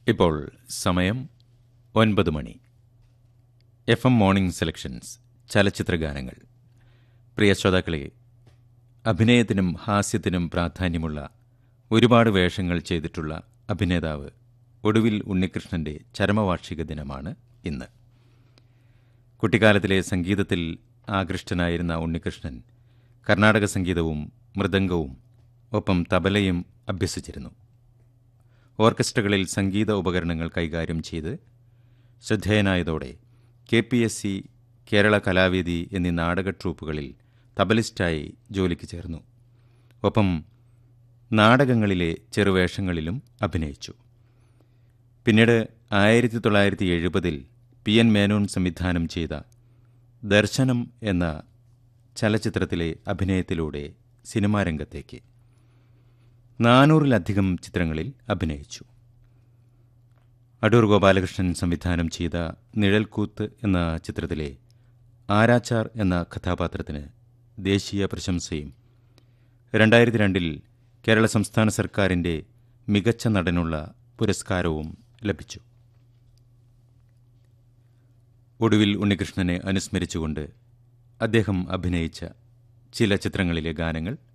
ഇപ്പോൾ സമയം ഒൻപത് മണി എഫ് എം മോർണിംഗ് സെലക്ഷൻസ് ചലച്ചിത്ര ഗാനങ്ങൾ പ്രിയ ശ്രോതാക്കളെ അഭിനയത്തിനും ഹാസ്യത്തിനും പ്രാധാന്യമുള്ള ഒരുപാട് വേഷങ്ങൾ ചെയ്തിട്ടുള്ള അഭിനേതാവ് ഒടുവിൽ ഉണ്ണികൃഷ്ണന്റെ ചരമവാർഷിക ദിനമാണ് ഇന്ന് കുട്ടിക്കാലത്തിലെ സംഗീതത്തിൽ ആകൃഷ്ടനായിരുന്ന ഉണ്ണികൃഷ്ണൻ കർണാടക സംഗീതവും മൃദംഗവും ഒപ്പം തബലയും അഭ്യസിച്ചിരുന്നു ഓർക്കസ്ട്രകളിൽ സംഗീത ഉപകരണങ്ങൾ കൈകാര്യം ചെയ്ത് ശ്രദ്ധേയനായതോടെ K P S C Kerala Kalavedi എന്നീ നാടക ട്രൂപ്പുകളിൽ തബലിസ്റ്റായി ജോലിക്ക് ചേർന്നു ഒപ്പം നാടകങ്ങളിലെ ചെറുവേഷങ്ങളിലും അഭിനയിച്ചു പിന്നീട് ആയിരത്തി തൊള്ളായിരത്തി എഴുപതിൽ പി എൻ മേനോൻ സംവിധാനം ചെയ്ത ദർശനം എന്ന ചലച്ചിത്രത്തിലെ അഭിനയത്തിലൂടെ സിനിമാ രംഗത്തേക്ക് നാനൂറിലധികം ചിത്രങ്ങളിൽ അഭിനയിച്ചു അടൂർ ഗോപാലകൃഷ്ണൻ സംവിധാനം ചെയ്ത നിഴൽക്കൂത്ത് എന്ന ചിത്രത്തിലെ ആരാച്ചാർ എന്ന കഥാപാത്രത്തിന് ദേശീയ പ്രശംസയും രണ്ടായിരത്തി രണ്ടിൽ കേരള സംസ്ഥാന സർക്കാരിൻ്റെ മികച്ച നടനുള്ള പുരസ്കാരവും ലഭിച്ചു ഒടുവിൽ ഉണ്ണികൃഷ്ണനെ അനുസ്മരിച്ചുകൊണ്ട് അദ്ദേഹം അഭിനയിച്ച ചില ചിത്രങ്ങളിലെ ഗാനങ്ങൾ